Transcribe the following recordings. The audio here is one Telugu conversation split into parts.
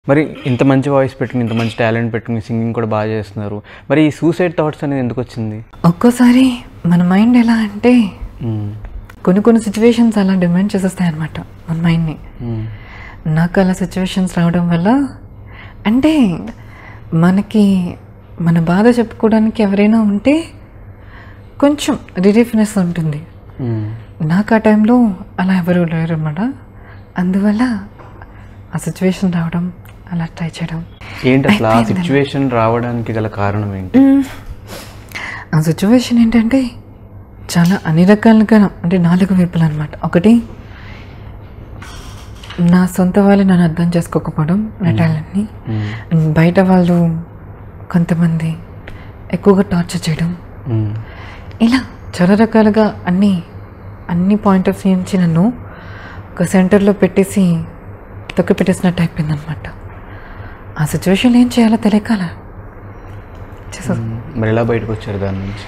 మరి ఇంత మంచి వాయిస్ పెట్టుకుని ఇంత మంచి టాలెంట్ పెట్టుకుని సింగింగ్ కూడా బాగా చేస్తున్నారు మరి ఈ సూసైడ్ థాట్స్ అనేది ఎందుకు వచ్చింది ఒక్కోసారి మన మైండ్ ఎలా అంటే మ్మ్. కొన్ని కొన్ని సిచ్యువేషన్స్ అలా డిమాండ్ చేసేస్తాయి అనమాట మన మైండ్ని మ్మ్. నాకు అలా సిచ్యువేషన్స్ రావడం వల్ల అంటే మనకి మన బాధ చెప్పుకోవడానికి ఎవరైనా ఉంటే కొంచెం రిలీఫ్నెస్ ఉంటుంది మ్మ్. నాకు ఆ టైంలో అలా ఎవరు లేరు అనమాట అందువల్ల ఆ సిచ్యువేషన్ రావడం అలా ట్రై చేయడం ఏంటి అసలు ఆ సిచ్యువేషన్ రావడానికి గల కారణం ఏంటి ఆ సిచ్యువేషన్ ఏంటంటే చాలా అన్ని రకాలుగా అంటే నాలుగు వైపులు అనమాట ఒకటి నా సొంత వాళ్ళు నన్ను అర్థం చేసుకోకపోవడం నా టాలెంట్ని మ్మ్. బయట వాళ్ళు కొంతమంది ఎక్కువగా టార్చర్ చేయడం మ్మ్. ఇలా చాలా రకాలుగా అన్ని అన్ని పాయింట్ ఆఫ్ వ్యూ నుంచి నన్ను ఒక సెంటర్లో పెట్టేసి తొక్కి పెట్టేసినట్టు అయిపోయింది అనమాట ఆ సిచ్యువేషన్ ఏం చేయాలో తెలియక అలా చేసా మ్మ్. మరి ఎలా బయటకు వచ్చారు దాని నుంచి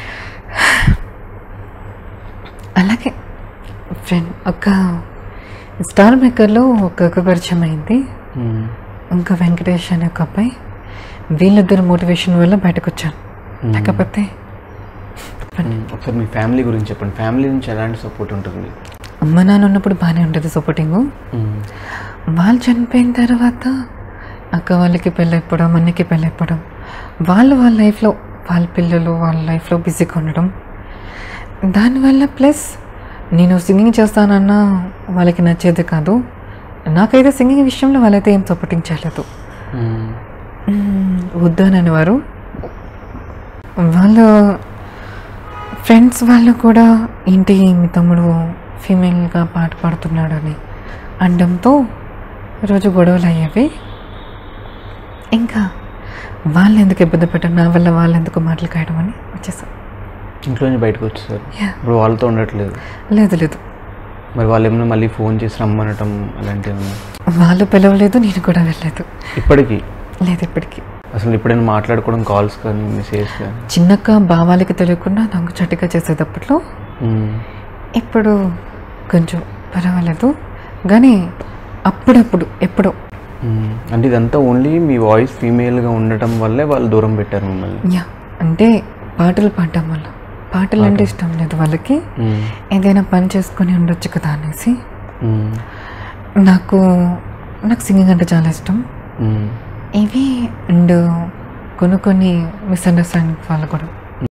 అలాగే ఫ్రెండ్ ఒక స్టార్ మేకర్లో ఒక ఒక పరిచయం అయింది మ్మ్. ఇంకా వెంకటేష్ అనే ఒక అబ్బాయి వీళ్ళిద్దరు మోటివేషన్ వల్ల బయటకు వచ్చాను లేకపోతే మ్మ్. ఒకసారి మీ ఫ్యామిలీ గురించి చెప్పండి ఫ్యామిలీ నుంచి ఎలాంటి సపోర్ట్ ఉంటుంది అమ్మ నాన్న ఉన్నప్పుడు బాగానే ఉంటుంది సపోర్టింగ్ మ్మ్. వాళ్ళు చనిపోయిన తర్వాత అక్క వాళ్ళకి పెళ్ళైపోవడం అన్నకి పెళ్ళైపోవడం వాళ్ళు వాళ్ళ లైఫ్లో వాళ్ళ పిల్లలు వాళ్ళ లైఫ్లో బిజీగా ఉండడం దానివల్ల ప్లస్ నేను సింగింగ్ చేస్తానన్నా వాళ్ళకి నచ్చేది కాదు నాకైతే సింగింగ్ విషయంలో వాళ్ళైతే ఏం సపోర్టింగ్ చేయలేదు మ్మ్. మ్మ్, వద్దు అని అనేవారు వాళ్ళు ఫ్రెండ్స్ వాళ్ళు కూడా ఏంటి మీ తమ్ముడు ఫీమేల్గా పాట పాడుతున్నాడని అనడంతో రోజు గొడవలు అయ్యేవి ఇంకా వాళ్ళు ఎందుకు ఇబ్బంది పెట్టారు నా వల్ల వాళ్ళు ఎందుకు మాటలు కాయడం అని వచ్చేసాం ఇంట్లో నుంచి బయటకు వచ్చేసారు Yeah. ఇప్పుడు వాళ్ళతో ఉండట్లేదు లేదు లేదు మరి వాళ్ళు ఏమైనా మళ్ళీ ఫోన్ చేసి రమ్మనటం అలాంటివి ఏమన్నా వాళ్ళు పిలవలేదు నేను కూడా వెళ్ళలేదు ఇప్పటికీ లేదు ఇప్పటికీ అసలు ఎప్పుడైనా మాట్లాడుకోవడం కాల్స్ కానీ మెసేజ్ కానీ చిన్నక్క భావాలకి తెలియకుండా నాకు చటిగా చేసేటప్పట్లో మ్మ్. ఇప్పుడు కొంచెం పర్వాలేదు కానీ అప్పుడప్పుడు ఎప్పుడో మ్మ్. అంటే ఇదంతా ఓన్లీ మీ వాయిస్ ఫీమేల్గా ఉండటం వల్లే వాళ్ళు దూరం పెట్టారు మిమ్మల్ని యా అంటే పాటలు పాడడం వల్ల పాటలు అంటే ఇష్టం లేదు వాళ్ళకి మ్మ్. ఏదైనా పని చేసుకొని ఉండొచ్చు కదా అనేసి మ్మ్. నాకు నాకు సింగింగ్ అంటే చాలా ఇష్టం మ్మ్. ఇవి అండ్ కొన్ని కొన్ని మిస్అండర్స్టాండింగ్ వల్ల కూడా